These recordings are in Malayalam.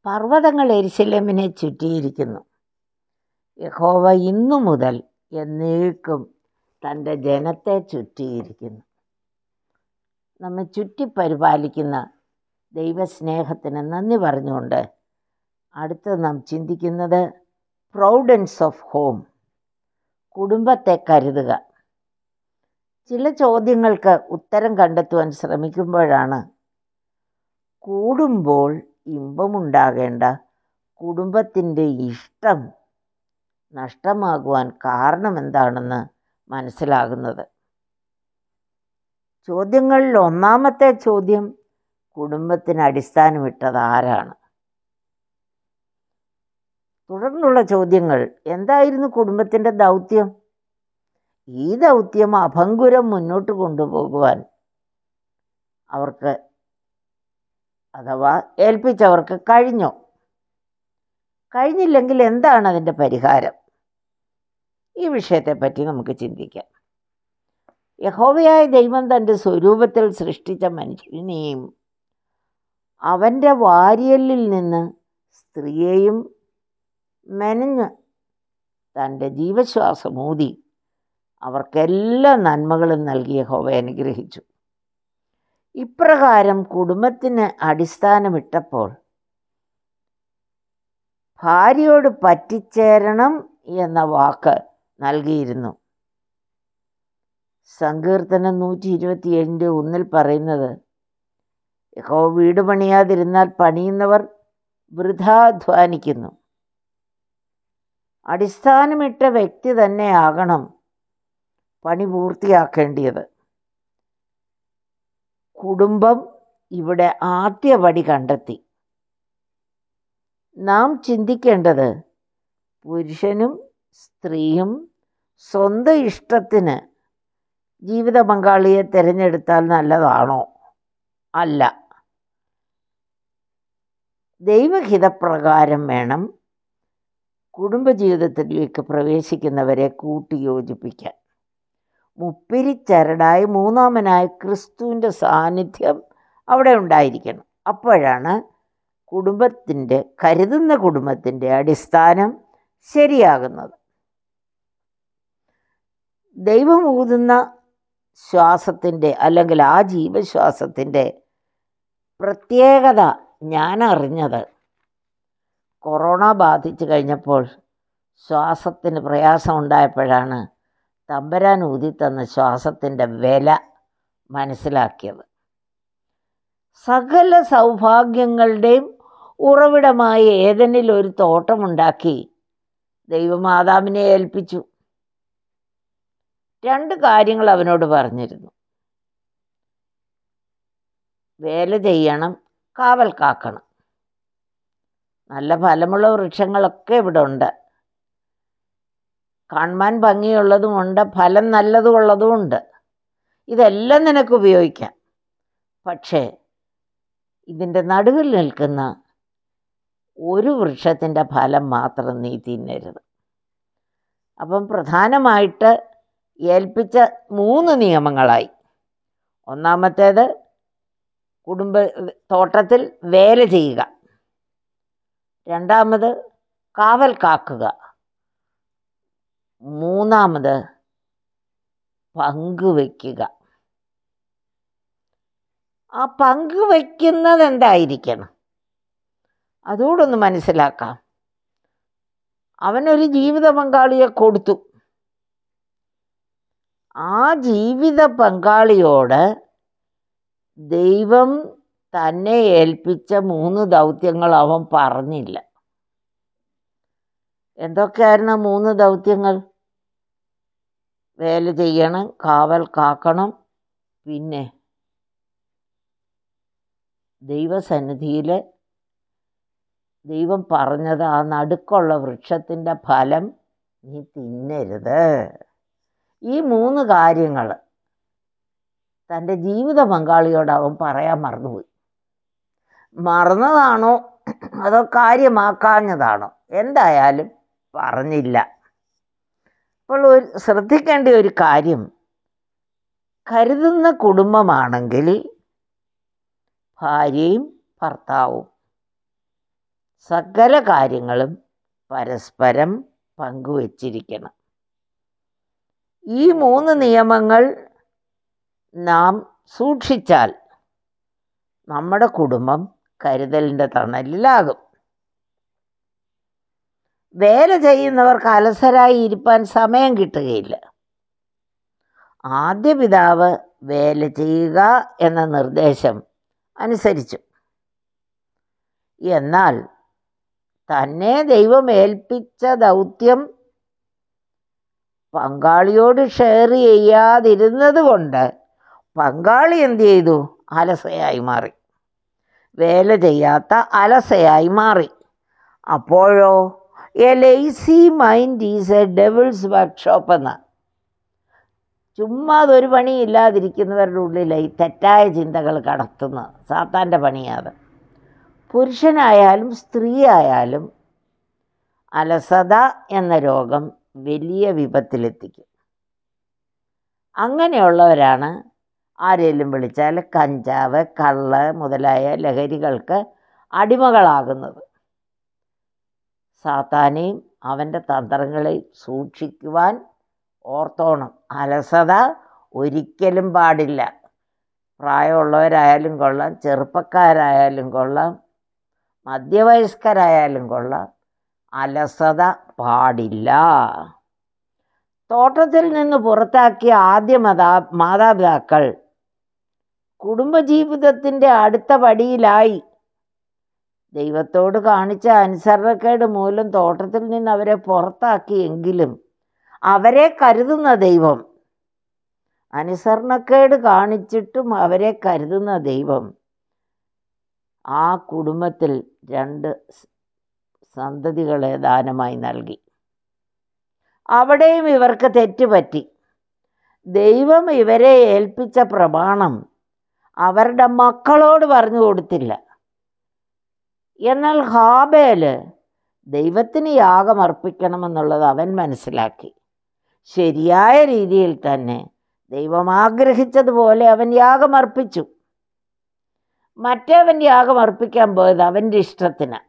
പർവ്വതങ്ങൾ എരിശിലേമിനെ ചുറ്റിയിരിക്കുന്നു യഹോവ ഇന്നു മുതൽ എന്നേക്കും തൻ്റെ ജനത്തെ ചുറ്റിയിരിക്കുന്നു നമ്മെ ചുറ്റി പരിപാലിക്കുന്ന ദൈവസ്നേഹത്തിന് നന്ദി പറഞ്ഞുകൊണ്ട് അടുത്ത് നാം ചിന്തിക്കുന്നത് പ്രൗഡൻസ് ഓഫ് ഹോം കുടുംബത്തെ കരുതുക ചില ചോദ്യങ്ങൾക്ക് ഉത്തരം കണ്ടെത്തുവാൻ ശ്രമിക്കുമ്പോഴാണ് കൂടുമ്പോൾ ഇമ്പമുണ്ടാകേണ്ട കുടുംബത്തിൻ്റെ ഇഷ്ടം നഷ്ടമാകുവാൻ കാരണമെന്താണെന്ന് മനസ്സിലാകുന്നത് ചോദ്യങ്ങളിൽ ഒന്നാമത്തെ ചോദ്യം കുടുംബത്തിന് അടിസ്ഥാനമിട്ടത് ആരാണ് തുടർന്നുള്ള ചോദ്യങ്ങൾ എന്തായിരുന്നു കുടുംബത്തിൻ്റെ ദൗത്യം ഈ ദൗത്യം അഭംഗുരം മുന്നോട്ട് കൊണ്ടുപോകുവാൻ അവർക്ക് അഥവാ ഏൽപ്പിച്ചവർക്ക് കഴിഞ്ഞോ കഴിഞ്ഞില്ലെങ്കിൽ എന്താണ് അതിൻ്റെ പരിഹാരം ഈ വിഷയത്തെപ്പറ്റി നമുക്ക് ചിന്തിക്കാം യഹോവയായ ദൈവം തൻ്റെ സ്വരൂപത്തിൽ സൃഷ്ടിച്ച മനുഷ്യനെയും അവൻ്റെ വാരിയലിൽ നിന്ന് സ്ത്രീയെയും മെനഞ്ഞ് തൻ്റെ ജീവശ്വാസം ഊതി അവർക്കെല്ലാ നന്മകളും നൽകി യഹോവ അനുഗ്രഹിച്ചു ഇപ്രകാരം കുടുംബത്തിന് അടിസ്ഥാനമിട്ടപ്പോൾ ഭാര്യയോട് പറ്റിച്ചേരണം എന്ന വാക്ക് നൽകിയിരുന്നു സങ്കീർത്തനം നൂറ്റി ഇരുപത്തിയേഴിൻ്റെ ഒന്നിൽ പറയുന്നത് യഹോ വീട് പണിയാതിരുന്നാൽ പണിയുന്നവർ വൃഥാധ്വാനിക്കുന്നു അടിസ്ഥാനമിട്ട വ്യക്തി തന്നെ ആകണം പണി പൂർത്തിയാക്കേണ്ടിയത് കുടുംബം ഇവിടെ ആദ്യപടി കണ്ടെത്തി നാം ചിന്തിക്കേണ്ടത് പുരുഷനും സ്ത്രീയും സ്വന്തം ഇഷ്ടത്തിന് ജീവിത പങ്കാളിയെ തിരഞ്ഞെടുത്താൽ നല്ലതാണോ അല്ല ദൈവഹിതപ്രകാരം വേണം കുടുംബജീവിതത്തിലേക്ക് പ്രവേശിക്കുന്നവരെ കൂട്ടിയോജിപ്പിക്കാൻ മുപ്പിരിച്ചരടായി മൂന്നാമനായ ക്രിസ്തുവിൻ്റെ സാന്നിധ്യം അവിടെ ഉണ്ടായിരിക്കണം അപ്പോഴാണ് കുടുംബത്തിൻ്റെ കരുതുന്ന കുടുംബത്തിൻ്റെ അടിസ്ഥാനം ശരിയാകുന്നത് ദൈവം ഊതുന്ന ശ്വാസത്തിൻ്റെ അല്ലെങ്കിൽ ആ ജീവശ്വാസത്തിൻ്റെ പ്രത്യേകത ഞാൻ അറിഞ്ഞത് കൊറോണ ബാധിച്ചു കഴിഞ്ഞപ്പോൾ ശ്വാസത്തിന് പ്രയാസം ഉണ്ടായപ്പോഴാണ് തമ്പരാൻ ഊതിത്തന്ന ശ്വാസത്തിൻ്റെ വില മനസ്സിലാക്കിയത് സകല സൗഭാഗ്യങ്ങളുടെയും ഉറവിടമായ ഏതനിൽ ഒരു തോട്ടമുണ്ടാക്കി ദൈവമാതാവിനെ ഏൽപ്പിച്ചു രണ്ട് കാര്യങ്ങൾ അവനോട് പറഞ്ഞിരുന്നു വേല ചെയ്യണം കാവൽ കാക്കണം നല്ല ഫലമുള്ള വൃക്ഷങ്ങളൊക്കെ ഇവിടെ ഉണ്ട് കാണുവാൻ ഭംഗിയുള്ളതുമുണ്ട് ഫലം നല്ലതുമുള്ളതും ഉണ്ട് ഇതെല്ലാം നിനക്ക് ഉപയോഗിക്കാം പക്ഷേ ഇതിൻ്റെ നടുവിൽ നിൽക്കുന്ന ഒരു വൃക്ഷത്തിൻ്റെ ഫലം മാത്രം നീ തിന്നരുത് അപ്പം പ്രധാനമായിട്ട് ഏൽപ്പിച്ച മൂന്ന് നിയമങ്ങളായി ഒന്നാമത്തേത് കുടുംബ തോട്ടത്തിൽ വേല ചെയ്യുക രണ്ടാമത് കാവൽ കാക്കുക മൂന്നാമത് പങ്കുവയ്ക്കുക ആ പങ്കുവയ്ക്കുന്നത് എന്തായിരിക്കണം അതുകൂടൊന്ന് മനസ്സിലാക്കാം അവനൊരു ജീവിത പങ്കാളിയെ കൊടുത്തു ആ ജീവിത പങ്കാളിയോട് ദൈവം തന്നെ ഏൽപ്പിച്ച മൂന്ന് ദൗത്യങ്ങൾ അവൻ പറഞ്ഞില്ല എന്തൊക്കെയായിരുന്നു ആ മൂന്ന് ദൗത്യങ്ങൾ വേല ചെയ്യണം കാവൽ കാക്കണം പിന്നെ ദൈവസന്നിധിയിൽ ദൈവം പറഞ്ഞത് ആ നടുക്കുള്ള വൃക്ഷത്തിൻ്റെ ഫലം നീ തിന്നരുത് ഈ മൂന്ന് കാര്യങ്ങൾ തൻ്റെ ജീവിത പങ്കാളിയോട് അവൻ പറയാൻ മറന്നുപോയി മറന്നതാണോ അതോ കാര്യമാക്കാഞ്ഞതാണോ എന്തായാലും പറഞ്ഞില്ല അപ്പോൾ ഒരു ശ്രദ്ധിക്കേണ്ട ഒരു കാര്യം കരുതുന്ന കുടുംബമാണെങ്കിൽ ഭാര്യയും ഭർത്താവും സകല കാര്യങ്ങളും പരസ്പരം പങ്കുവച്ചിരിക്കണം ഈ മൂന്ന് നിയമങ്ങൾ നാം സൂക്ഷിച്ചാൽ നമ്മുടെ കുടുംബം കരുതലിൻ്റെ തണലിലാകും വേല ചെയ്യുന്നവർക്ക് അലസരായി ഇരിപ്പാൻ സമയം കിട്ടുകയില്ല ആദ്യ പിതാവ് വേല ചെയ്യുക എന്ന നിർദ്ദേശം അനുസരിച്ചു എന്നാൽ തന്നെ ദൈവം ഏൽപ്പിച്ച ദൗത്യം പങ്കാളിയോട് ഷെയർ ചെയ്യാതിരുന്നത് കൊണ്ട് പങ്കാളി എന്ത് ചെയ്തു അലസയായി മാറി വേല ചെയ്യാത്ത അലസയായി മാറി അപ്പോഴോ a lazy mind is a devil's workshop എന്ന ചുമ്മാ അതൊരു പണിയില്ലാതിരിക്കുന്നവരുടെ ഉള്ളിലായി തെറ്റായ ചിന്തകൾ കടത്തുന്ന സാത്താൻ്റെ പണിയാത് പുരുഷനായാലും സ്ത്രീ ആയാലും അലസത എന്ന രോഗം വലിയ വിപത്തിലെത്തിക്കും അങ്ങനെയുള്ളവരാണ് ആരെങ്കിലും വിളിച്ചാൽ കഞ്ചാവ് കള്ള് മുതലായ ലഹരികൾക്ക് അടിമകളാകുന്നത് സാത്താനെയും അവൻ്റെ തന്ത്രങ്ങളെ സൂക്ഷിക്കുവാൻ ഓർത്തോണം അലസത ഒരിക്കലും പാടില്ല പ്രായമുള്ളവരായാലും കൊള്ളാം ചെറുപ്പക്കാരായാലും കൊള്ളാം മധ്യവയസ്കരായാലും കൊള്ളാം അലസത പാടില്ല തോട്ടത്തിൽ നിന്ന് പുറത്താക്കിയ ആദ്യ മാതാ മാതാപിതാക്കൾ കുടുംബജീവിതത്തിൻ്റെ അടുത്ത പടിയിലായി ദൈവത്തോട് കാണിച്ച അനുസരണക്കേട് മൂലം തോട്ടത്തിൽ നിന്ന് അവരെ പുറത്താക്കിയെങ്കിലും അവരെ കരുതുന്ന ദൈവം അനുസരണക്കേട് കാണിച്ചിട്ടും അവരെ കരുതുന്ന ദൈവം ആ കുടുംബത്തിൽ രണ്ട് സന്തതികളെ ദാനമായി നൽകി അവിടെയും ഇവർക്ക് തെറ്റുപറ്റി ദൈവം ഇവരെ ഏൽപ്പിച്ച പ്രമാണം അവരുടെ മക്കളോട് പറഞ്ഞു കൊടുത്തില്ല എന്നാൽ ഹാബേല് ദൈവത്തിന് യാഗം അർപ്പിക്കണമെന്നുള്ളത് അവൻ മനസ്സിലാക്കി ശരിയായ രീതിയിൽ തന്നെ ദൈവം ആഗ്രഹിച്ചതുപോലെ അവൻ യാഗം അർപ്പിച്ചു മറ്റേവൻ യാഗം അർപ്പിക്കാൻ പോയത് അവൻ്റെ ഇഷ്ടത്തിന്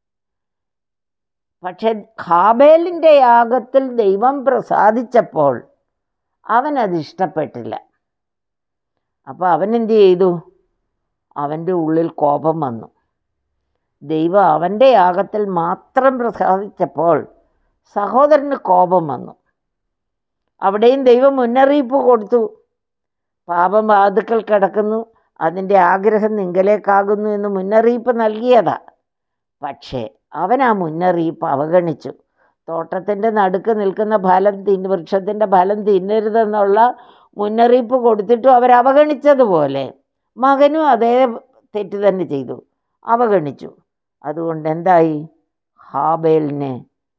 പക്ഷെ ഹാബേലിൻ്റെ യാഗത്തിൽ ദൈവം പ്രസാദിച്ചപ്പോൾ അവനത് ഇഷ്ടപ്പെട്ടില്ല അപ്പോൾ അവൻ എന്ത് ചെയ്തു അവൻ്റെ ഉള്ളിൽ കോപം വന്നു ദൈവം അവൻ്റെ യാഗത്തിൽ മാത്രം പ്രസാദിച്ചപ്പോൾ സഹോദരന് കോപം വന്നു അവിടെയും ദൈവം മുന്നറിയിപ്പ് കൊടുത്തു പാപം വാതുക്കൽ കിടക്കുന്നു അതിൻ്റെ ആഗ്രഹം നിങ്കലേക്കാകുന്നു എന്ന് മുന്നറിയിപ്പ് നൽകിയതാ പക്ഷേ അവൻ ആ മുന്നറിയിപ്പ് അവഗണിച്ചു തോട്ടത്തിൻ്റെ നടുക്ക് നിൽക്കുന്ന ഫലം തിന്ന് വൃക്ഷത്തിൻ്റെ ഫലം തിന്നരുതെന്നുള്ള മുന്നറിയിപ്പ് കൊടുത്തിട്ടും അവർ അവഗണിച്ചതുപോലെ മകനും അതേ തെറ്റ് തന്നെ ചെയ്തു അവഗണിച്ചു അതുകൊണ്ട് എന്തായി ഹാബേലിനെ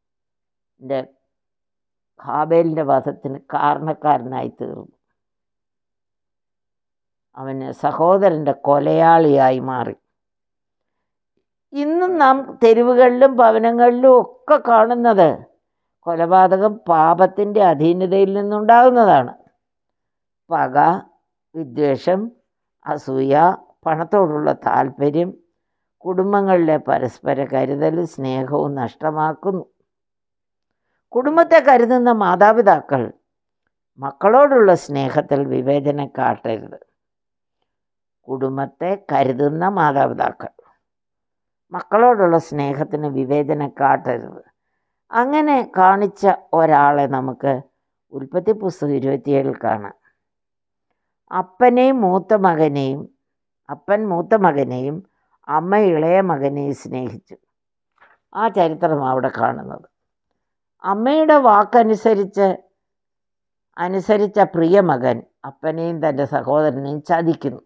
ഹാബേലിൻ്റെ വധത്തിന് കാരണക്കാരനായി തീർന്നു അവന് സഹോദരൻ്റെ കൊലയാളിയായി മാറി ഇന്നും നാം തെരുവുകളിലും ഭവനങ്ങളിലും ഒക്കെ കാണുന്നത് കൊലപാതകം പാപത്തിൻ്റെ അധീനതയിൽ നിന്നുണ്ടാകുന്നതാണ് പക വിദ്വേഷം അസൂയ പണത്തോടുള്ള താല്പര്യം കുടുംബങ്ങളിലെ പരസ്പര കരുതൽ സ്നേഹവും നഷ്ടമാക്കുന്നു കുടുംബത്തെ കരുതുന്ന മാതാപിതാക്കൾ മക്കളോടുള്ള സ്നേഹത്തിൽ വിവേചനം കാട്ടരുത് കുടുംബത്തെ കരുതുന്ന മാതാപിതാക്കൾ മക്കളോടുള്ള സ്നേഹത്തിന് വിവേചനം കാട്ടരുത് അങ്ങനെ കാണിച്ച ഒരാളെ നമുക്ക് ഉൽപ്പത്തി പുസ്തകം ഇരുപത്തിയേഴിൽ കാണാം അപ്പനെയും മൂത്ത മകനെയും അപ്പൻ മൂത്ത മകനെയും അമ്മ ഇളയ മകനെയും സ്നേഹിച്ചു ആ ചരിത്രമാണ് അവിടെ കാണുന്നത് അമ്മയുടെ വാക്കനുസരിച്ച് അനുസരിച്ച പ്രിയ മകൻ അപ്പനെയും തൻ്റെ സഹോദരനെയും ചതിക്കുന്നു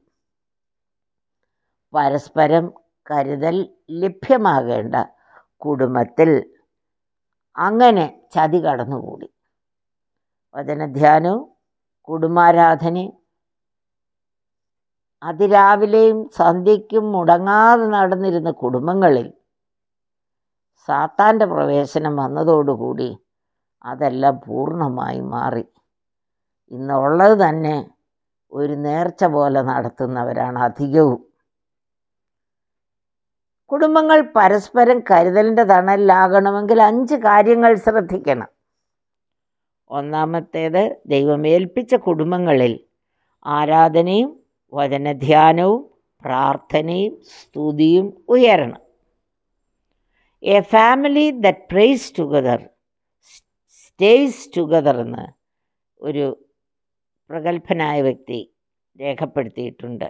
പരസ്പരം കരുതൽ ലഭ്യമാകേണ്ട കുടുംബത്തിൽ അങ്ങനെ ചതി കടന്നുകൂടി വചനധ്യാനവും കുടുംബാരാധനയും അതിരാവിലെയും സന്ധ്യയ്ക്കും മുടങ്ങാതെ നടന്നിരുന്ന കുടുംബങ്ങളിൽ സാത്താൻ്റെ പ്രവേശനം വന്നതോടുകൂടി അതെല്ലാം പൂർണ്ണമായി മാറി ഇന്നുള്ളത് തന്നെ ഒരു നേർച്ച പോലെ നടത്തുന്നവരാണ് അധികവും കുടുംബങ്ങൾ പരസ്പരം കരുതലിൻ്റെ തണലിലാകണമെങ്കിൽ അഞ്ച് കാര്യങ്ങൾ ശ്രദ്ധിക്കണം ഒന്നാമത്തേത് ദൈവം ഏൽപ്പിച്ച കുടുംബങ്ങളിൽ ആരാധനയും വചനധ്യാനവും പ്രാർത്ഥനയും സ്തുതിയും ഉയരണം a family that prays together stays together എന്ന് ഒരു പ്രഗത്ഭനായ വ്യക്തി രേഖപ്പെടുത്തിയിട്ടുണ്ട്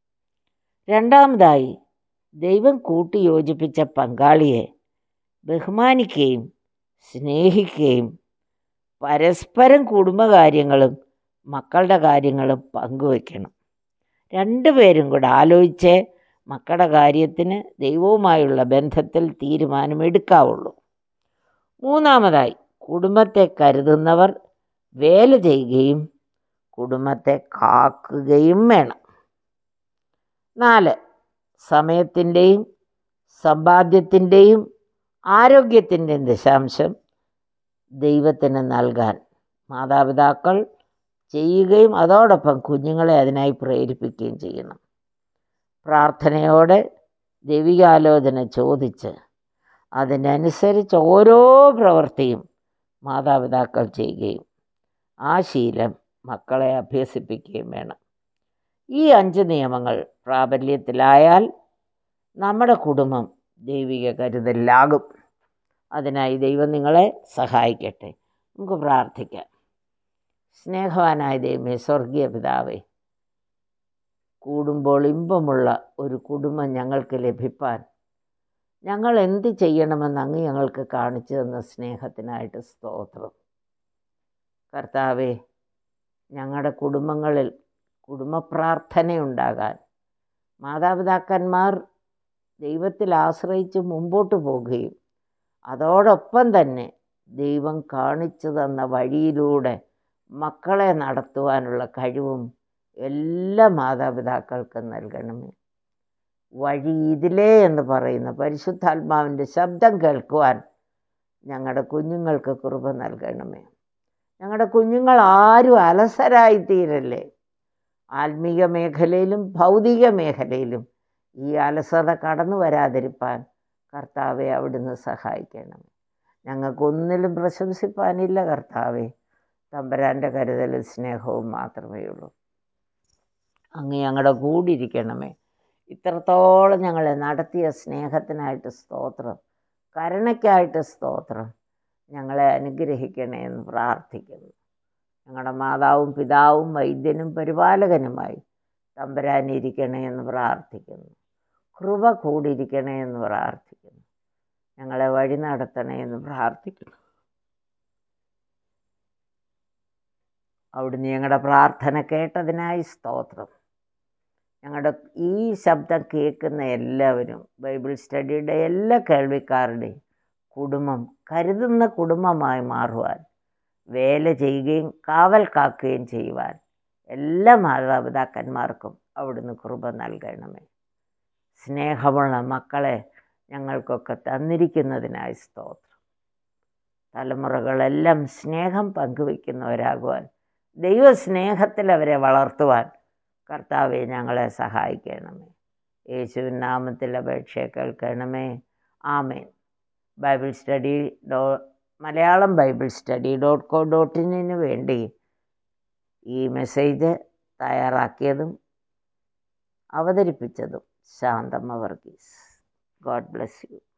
രണ്ടാമതായി ദൈവം കൂട്ടിയോജിപ്പിച്ച പങ്കാളിയെ ബഹുമാനിക്കുകയും സ്നേഹിക്കുകയും പരസ്പരം കുടുംബകാര്യങ്ങളും മക്കളുടെ കാര്യങ്ങളും പങ്കുവയ്ക്കണം രണ്ടുപേരും കൂടെ ആലോചിച്ച് മക്കളുടെ കാര്യത്തിന് ദൈവവുമായുള്ള ബന്ധത്തിൽ തീരുമാനമെടുക്കാവുള്ളൂ മൂന്നാമതായി കുടുംബത്തെ കരുതുന്നവർ വേല ചെയ്യുകയും കുടുംബത്തെ കാക്കുകയും വേണം നാല് സമയത്തിൻ്റെയും സമ്പാദ്യത്തിൻ്റെയും ആരോഗ്യത്തിൻ്റെയും ദശാംശം ദൈവത്തിന് നൽകാൻ മാതാപിതാക്കൾ ചെയ്യുകയും അതോടൊപ്പം കുഞ്ഞുങ്ങളെ അതിനായി പ്രേരിപ്പിക്കുകയും ചെയ്യണം പ്രാർത്ഥനയോടെ ദൈവികാലോചന ചോദിച്ച് അതിനനുസരിച്ച് ഓരോ പ്രവൃത്തിയും മാതാപിതാക്കൾ ചെയ്യുകയും ആ ശീലം മക്കളെ അഭ്യസിപ്പിക്കുകയും വേണം ഈ അഞ്ച് നിയമങ്ങൾ പ്രാബല്യത്തിലായാൽ നമ്മുടെ കുടുംബം ദൈവിക കരുതലിലാകും അതിനായി ദൈവം നിങ്ങളെ സഹായിക്കട്ടെ നമുക്ക് പ്രാർത്ഥിക്കാം സ്നേഹവാനായ ദൈവമേ സ്വർഗീയ പിതാവേ കൂടുമ്പോൾ ഇമ്പമുള്ള ഒരു കുടുംബം ഞങ്ങൾക്ക് ലഭിപ്പാൻ ഞങ്ങൾ എന്ത് ചെയ്യണമെന്ന് അങ്ങ് ഞങ്ങൾക്ക് കാണിച്ചു തന്ന സ്നേഹത്തിനായിട്ട് സ്തോത്രം കർത്താവേ ഞങ്ങളുടെ കുടുംബങ്ങളിൽ കുടുംബ പ്രാർത്ഥനയുണ്ടാകാൻ മാതാപിതാക്കന്മാർ ദൈവത്തിൽ ആശ്രയിച്ച് മുമ്പോട്ട് പോകുകയും അതോടൊപ്പം തന്നെ ദൈവം കാണിച്ചു തന്ന വഴിയിലൂടെ മക്കളെ നടത്തുവാനുള്ള കഴിവും എല്ലാ മാതാപിതാക്കൾക്കും നൽകണമേ വഴി ഇതിലേ എന്ന് പറയുന്ന പരിശുദ്ധാത്മാവിൻ്റെ ശബ്ദം കേൾക്കുവാൻ ഞങ്ങളുടെ കുഞ്ഞുങ്ങൾക്ക് കൃപ നൽകണമേ ഞങ്ങളുടെ കുഞ്ഞുങ്ങൾ ആരും അലസരായി തീരല്ലേ ആത്മീക മേഖലയിലും ഭൗതിക മേഖലയിലും ഈ അലസത കടന്നു വരാതിരിപ്പാൻ കർത്താവെ അവിടുന്ന് സഹായിക്കണം ഞങ്ങൾക്കൊന്നിലും പ്രശംസിപ്പാനില്ല കർത്താവെ തമ്പരാൻ്റെ കരുതലും സ്നേഹവും മാത്രമേ ഉള്ളൂ അങ്ങ് ഞങ്ങളുടെ കൂടിയിരിക്കണമേ ഇത്രത്തോളം ഞങ്ങളെ നടത്തിയ സ്നേഹത്തിനായിട്ട് സ്തോത്രം കരുണയ്ക്കായിട്ട് സ്തോത്രം ഞങ്ങളെ അനുഗ്രഹിക്കണേ എന്ന് പ്രാർത്ഥിക്കുന്നു ഞങ്ങളുടെ മാതാവും പിതാവും വൈദ്യനും പരിപാലകനുമായി തമ്പരാനിരിക്കണേ എന്ന് പ്രാർത്ഥിക്കുന്നു കൃപ കൂടിയിരിക്കണേ എന്ന് പ്രാർത്ഥിക്കുന്നു ഞങ്ങളെ വഴി നടത്തണേ എന്ന് പ്രാർത്ഥിക്കുന്നു അവിടുന്ന് ഞങ്ങളുടെ പ്രാർത്ഥന കേട്ടതിനായി സ്തോത്രം ഞങ്ങളുടെ ഈ ശബ്ദം കേൾക്കുന്ന എല്ലാവരും ബൈബിൾ സ്റ്റഡിയുടെ എല്ലാ കേൾവിക്കാരുടെയും കുടുംബം കരുതുന്ന കുടുംബമായി മാറുവാൻ വേല ചെയ്യുകയും കാവൽ കാക്കുകയും ചെയ്യുവാൻ എല്ലാ മാതാപിതാക്കന്മാർക്കും അവിടുന്ന് കൃപ നൽകണമേ സ്നേഹമുള്ള മക്കളെ ഞങ്ങൾക്കൊക്കെ തന്നിരിക്കുന്നതിനായി സ്തോത്രം തലമുറകളെല്ലാം സ്നേഹം പങ്കുവയ്ക്കുന്നവരാകുവാൻ ദൈവസ്നേഹത്തിൽ അവരെ വളർത്തുവാൻ കർത്താവെ ഞങ്ങളെ സഹായിക്കണമേ യേശുവിൻ നാമത്തിൽ അപേക്ഷ കേൾക്കണമേ ആമേൻ Bible study dot Malayalam Bible study dot co dot ഇന്നിന് വേണ്ടി ഈ മെസ്സേജ് തയ്യാറാക്കിയതും അവതരിപ്പിച്ചതും Shanthamma Varghese God bless U